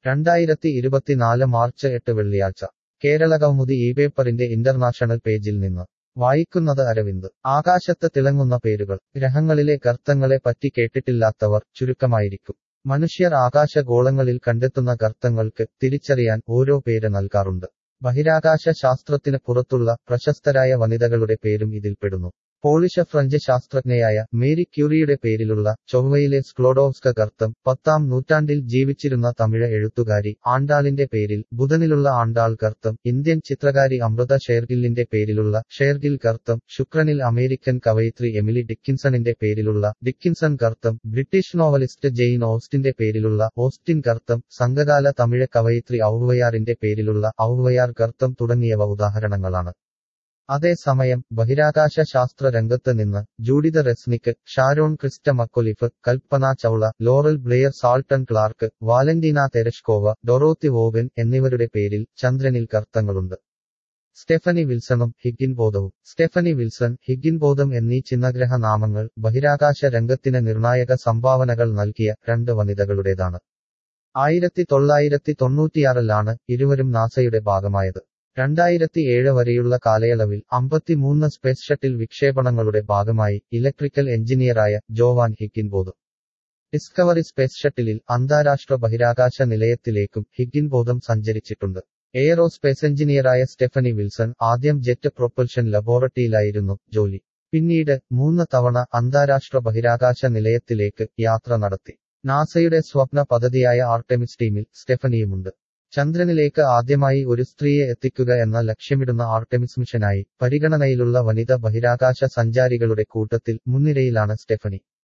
രണ്ടായിരത്തി ഇരുപത്തിനാല് മാർച്ച് എട്ട് വെള്ളിയാഴ്ച കേരളകൗമുദി ഈ പേപ്പറിന്റെ ഇന്റർനാഷണൽ പേജിൽ നിന്ന് വായിക്കുന്നത് അരവിന്ദ് ആകാശത്ത് തിളങ്ങുന്ന പേരുകൾ ഗ്രഹങ്ങളിലെ ഗർത്തങ്ങളെ പറ്റി കേട്ടിട്ടില്ലാത്തവർ ചുരുക്കമായിരിക്കും മനുഷ്യർ ആകാശഗോളങ്ങളിൽ കണ്ടെത്തുന്ന ഗർത്തങ്ങൾക്ക് തിരിച്ചറിയാൻ ഓരോ പേര് നൽകാറുണ്ട് ബഹിരാകാശ ശാസ്ത്രത്തിന് പുറത്തുള്ള പ്രശസ്തരായ വനിതകളുടെ പേരും ഇതിൽപ്പെടുന്നു പോളിഷ ഫ്രഞ്ച് ശാസ്ത്രജ്ഞയായ മേരി ക്യൂറിയുടെ പേരിലുള്ള ചൊവ്വയിലെ സ്ക്ലോഡോവ്സ്ക ഗർത്തം പത്താം നൂറ്റാണ്ടിൽ ജീവിച്ചിരുന്ന തമിഴ് എഴുത്തുകാരി ആണ്ടാളിന്റെ പേരിൽ ബുധനിലുള്ള ആണ്ടാൾ ഗർത്തം ഇന്ത്യൻ ചിത്രകാരി അമൃത ഷേർഗില്ലിന്റെ പേരിലുള്ള ഷേർഗിൽ ഗർത്തം ശുക്രനിൽ അമേരിക്കൻ കവയിത്രി എമിലി ഡിക്കിൻസണിന്റെ പേരിലുള്ള ഡിക്കിൻസൺ ഗർത്തം ബ്രിട്ടീഷ് നോവലിസ്റ്റ് ജെയിൻ ഓസ്റ്റിന്റെ പേരിലുള്ള ഓസ്റ്റിൻ ഗർത്തം സംഘകാല തമിഴ് കവയിത്രി ഔവയാറിന്റെ പേരിലുള്ള ഔവയാർ ഗർത്തം തുടങ്ങിയവ ഉദാഹരണങ്ങളാണ് അതേസമയം ബഹിരാകാശ ശാസ്ത്ര രംഗത്ത് നിന്ന് Judith Resnik Sharon Christa McAuliffe Kalpana Chawla Laurel Blair Salton Clarke Valentina Tereshkova Dorothy Vaughan എന്നിവരുടെ പേരിൽ ചന്ദ്രനിൽ കർത്തങ്ങളുണ്ട് സ്റ്റെഫനി വിൽസണും ഹിഗിൻബോധവും സ്റ്റെഫനി വിൽസൺ ഹിഗിൻബോധം എന്നീ ചിഹ്നഗ്രഹ നാമങ്ങൾ ബഹിരാകാശ രംഗത്തിന് നിർണായക സംഭാവനകൾ നൽകിയ രണ്ട് വനിതകളുടേതാണ് ആയിരത്തി തൊള്ളായിരത്തി തൊണ്ണൂറ്റിയാറിലാണ് ഇരുവരും നാസയുടെ ഭാഗമായത് രണ്ടായിരത്തി ഏഴ് വരെയുള്ള കാലയളവിൽ അമ്പത്തിമൂന്ന് സ്പേസ് ഷട്ടിൽ വിക്ഷേപണങ്ങളുടെ ഭാഗമായി ഇലക്ട്രിക്കൽ എഞ്ചിനീയറായ ജോവാൻ ഹിഗിൻബോധം ഡിസ്കവറി സ്പേസ് ഷട്ടിലിൽ അന്താരാഷ്ട്ര ബഹിരാകാശ നിലയത്തിലേക്കും ഹിഗിൻബോധം സഞ്ചരിച്ചിട്ടുണ്ട് എയറോസ്പേസ് എഞ്ചിനീയറായ സ്റ്റെഫനി വിൽസൺ ആദ്യം ജെറ്റ് പ്രൊപ്പൽഷൻ ലബോറട്ടറിയിലായിരുന്നു ജോലി പിന്നീട് മൂന്ന് തവണ അന്താരാഷ്ട്ര ബഹിരാകാശ നിലയത്തിലേക്ക് യാത്ര നടത്തി നാസയുടെ സ്വപ്ന പദ്ധതിയായ ആർടെമിസ് ടീമിൽ സ്റ്റെഫനിയുമുണ്ട് ചന്ദ്രനിലേക്ക് ആദ്യമായി ഒരു സ്ത്രീയെ എത്തിക്കുക എന്ന ലക്ഷ്യമിടുന്ന ആർടെമിസ് മിഷനായി പരിഗണനയിലുള്ള വനിത ബഹിരാകാശ സഞ്ചാരികളുടെ കൂട്ടത്തിൽ മുൻനിരയിലാണ് സ്റ്റെഫനി